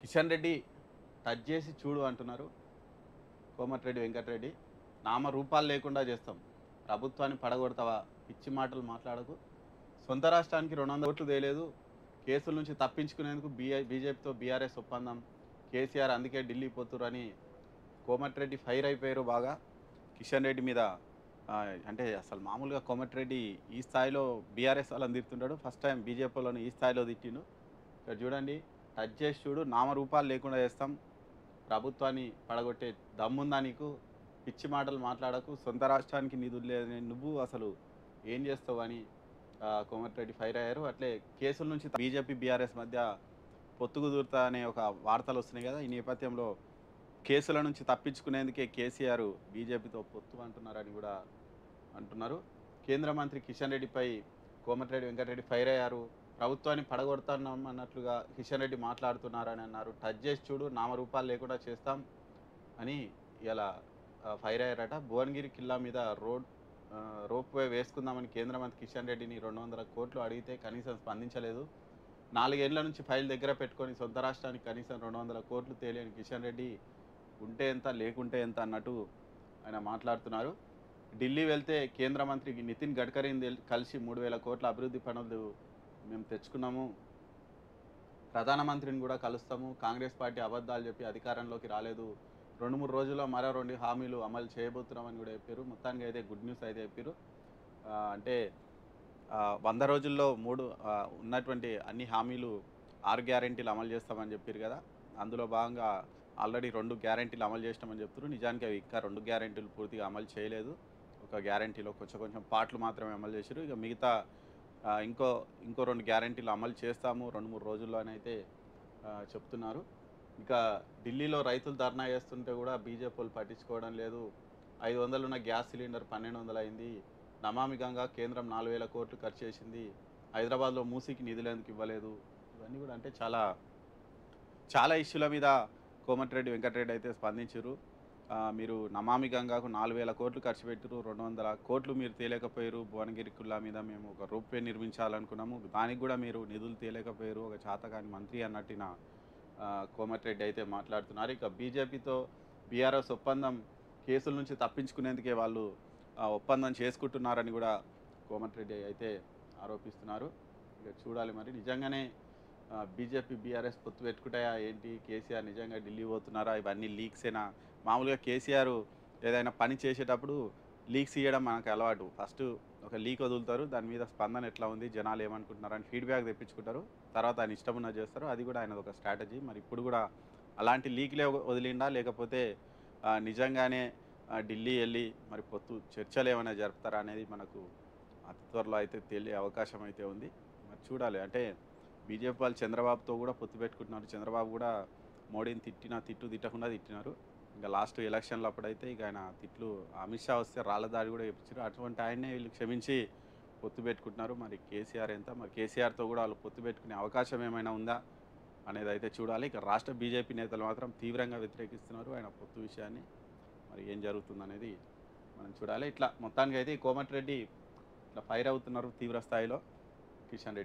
Kishan Reddy touch చేసి చూడు అంటున్నారు కోమటిరెడ్డి వెంకటరెడ్డి నామ రూపాలు లేకుండా చేస్తాం ప్రభుత్వాన్ని పడగొడతావా పిచ్చి మాటలు మాట్లాడకు సొంత రాష్ట్రానికి రెండు వందల ఓట్లు తేలేదు కేసుల నుంచి తప్పించుకునేందుకు బీఐ బీజేపీతో బీఆర్ఎస్ ఒప్పందం కేసీఆర్ అందుకే ఢిల్లీ పోతురని కోమటిరెడ్డి ఫైర్ అయిపోయారు బాగా కిషన్ రెడ్డి మీద ఆ, అంటే అసలు మామూలుగా కోమటిరెడ్డి ఈ స్థాయిలో బీఆర్ఎస్ వాళ్ళని తిడుతుంటాడు ఫస్ట్ టైం బీజేపీలోని ఈ స్థాయిలో తిట్టిండు ఇక్కడ చూడండి టచ్ చేసి చూడు నామరూపాలు లేకుండా చేస్తాం ప్రభుత్వాన్ని పడగొట్టే దమ్ముందా నీకు పిచ్చి మాటలు మాట్లాడకు సొంత రాష్ట్రానికి నిధులు లేదని నువ్వు అసలు ఏం చేస్తావు అని ఆ, కోమటిరెడ్డి ఫైర్ అయ్యారు అట్లే కేసుల నుంచి బీజేపీ బీఆర్ఎస్ మధ్య పొత్తు కుదురుతా అనే ఒక వార్తలు వస్తున్నాయి కదా ఈ నేపథ్యంలో కేసుల నుంచి తప్పించుకునేందుకే కేసీఆర్ బీజేపీతో పొత్తు అంటున్నారని కూడా అంటున్నారు కేంద్ర మంత్రి కిషన్ రెడ్డిపై కోమటిరెడ్డి వెంకటరెడ్డి ఫైర్ అయ్యారు ప్రభుత్వాన్ని పడగొడతాం అన్నట్లుగా కిషన్ రెడ్డి మాట్లాడుతున్నారని అన్నారు టచ్ చేసి చూడు నామరూపాలు లేకుండా చేస్తాం అని ఇలా ఫైర్ అయ్యారట భువనగిరి కిల్లా మీద రోడ్ ఆ, రోప్ వే వేసుకుందామని కేంద్ర మంత్రి కిషన్ రెడ్డిని రెండు వందల కోట్లు అడిగితే కనీసం స్పందించలేదు నాలుగేళ్ల నుంచి ఫైల్ దగ్గర పెట్టుకొని సొంత రాష్ట్రానికి కనీసం రెండు వందల కోట్లు తేలియని కిషన్ రెడ్డి ఉంటే ఎంత లేకుంటే ఎంత అన్నట్టు ఆయన మాట్లాడుతున్నారు ఢిల్లీ వెళ్తే కేంద్ర మంత్రి నితిన్ గడ్కరీని తెల్- కలిసి మూడు వేల కోట్ల అభివృద్ధి పనులు మేము తెచ్చుకున్నాము ప్రధానమంత్రిని కూడా కలుస్తాము కాంగ్రెస్ పార్టీ అబద్ధాలు చెప్పి అధికారంలోకి రాలేదు రెండు మూడు రోజుల్లో మరో రెండు హామీలు అమలు చేయబోతున్నామని కూడా చెప్పారు మొత్తానికి అయితే గుడ్ న్యూస్ అయితే చెప్పారు ఆ, అంటే ఆ, వంద రోజుల్లో మూడు ఆ, ఉన్నటువంటి అన్ని హామీలు ఆరు గ్యారెంటీలు అమలు చేస్తామని చెప్పారు కదా అందులో భాగంగా ఆల్రెడీ రెండు గ్యారెంటీలు అమలు చేసినామని చెప్తున్నారు నిజానికి అవి ఇంకా రెండు గ్యారెంటీలు పూర్తిగా అమలు చేయలేదు ఒక గ్యారెంటీలో కొంచెం కొంచెం పార్ట్లు మాత్రమే అమలు చేశారు ఇక మిగతా ఆ, ఇంకో ఇంకో రెండు గ్యారెంటీలు అమలు చేస్తాము రెండు మూడు రోజుల్లో అని అయితే ఆ, చెప్తున్నారు ఇక ఢిల్లీలో రైతులు ధర్నా చేస్తుంటే కూడా బీజేపీ వాళ్ళు పట్టించుకోవడం లేదు ఐదు వందలు ఉన్న గ్యాస్ సిలిండర్ పన్నెండు వందలు అయింది నమామి గంగా కేంద్రం నాలుగు వేల కోట్లు ఖర్చు చేసింది హైదరాబాద్లో మూసీకి నిధులు ఎందుకు ఇవ్వలేదు ఇవన్నీ కూడా అంటే చాలా చాలా ఇష్యూల మీద కోమటిరెడ్డి వెంకటరెడ్డి అయితే స్పందించారు ఆ, మీరు నమామి గంగాకు నాలుగు వేల కోట్లు ఖర్చు పెట్టారు రెండు వందల కోట్లు మీరు తేలేకపోయారు భువనగిరి కుల్లా మీద మేము ఒక రూపే నిర్మించాలనుకున్నాము దానికి కూడా మీరు నిధులు తేలేకపోయారు ఒక చాతకాని మంత్రి అన్నట్టున ఆ, కోమటిరెడ్డి అయితే మాట్లాడుతున్నారు ఇక బీజేపీతో బీఆర్ఎస్ ఒప్పందం కేసుల నుంచి తప్పించుకునేందుకే వాళ్ళు ఆ, ఒప్పందం చేసుకుంటున్నారని కూడా కోమటిరెడ్డి అయితే ఆరోపిస్తున్నారు ఇక చూడాలి మరి నిజంగానే బీజేపీ బీఆర్ఎస్ పొత్తు పెట్టుకుంటాయా ఏంటి కేసీఆర్ నిజంగా ఢిల్లీ పోతున్నారా ఇవన్నీ లీక్సేనా మామూలుగా కేసీఆర్ ఏదైనా పని చేసేటప్పుడు లీక్స్ ఇవ్వడం మనకు అలవాటు ఫస్ట్ ఒక లీక్ వదులుతారు దాని మీద స్పందన ఎట్లా ఉంది జనాలు ఏమనుకుంటున్నారు అని ఫీడ్బ్యాక్ తెప్పించుకుంటారు తర్వాత ఆయన ఇష్టం ఉన్నది చేస్తారు అది కూడా ఆయన ఒక స్ట్రాటజీ మరి ఇప్పుడు కూడా అలాంటి లీక్లే వదిలిండా లేకపోతే ఆ, నిజంగానే ఆ, ఢిల్లీ వెళ్ళి మరి పొత్తు చర్చలు ఏమైనా జరుపుతారా అనేది మనకు అతి త్వరలో అయితే తెలియ అవకాశం అయితే ఉంది మరి చూడాలి అంటే బీజేపీ వాళ్ళు చంద్రబాబుతో కూడా పొత్తు పెట్టుకుంటున్నారు చంద్రబాబు కూడా మోడీని తిట్టినా తిట్టు తిట్టకుండా తిట్టినారు ఇంకా లాస్ట్ ఎలక్షన్లు అప్పుడైతే ఇక ఆయన తిట్లు అమిత్ షా వస్తే రాళ్ళ దాడి కూడా చెప్పించారు అటువంటి ఆయన్నే వీళ్ళు క్షమించి పొత్తు పెట్టుకుంటున్నారు మరి కేసీఆర్ ఎంత మరి కేసీఆర్తో కూడా వాళ్ళు పొత్తు పెట్టుకునే అవకాశం ఏమైనా ఉందా అనేది అయితే చూడాలి ఇక రాష్ట్ర బీజేపీ నేతలు మాత్రం తీవ్రంగా వ్యతిరేకిస్తున్నారు ఆయన పొత్తు విషయాన్ని మరి ఏం జరుగుతుందనేది మనం చూడాలి ఇట్లా మొత్తానికి అయితే ఈ కోమటిరెడ్డి ఇట్లా ఫైర్ అవుతున్నారు తీవ్ర స్థాయిలో కిషన్ రెడ్డి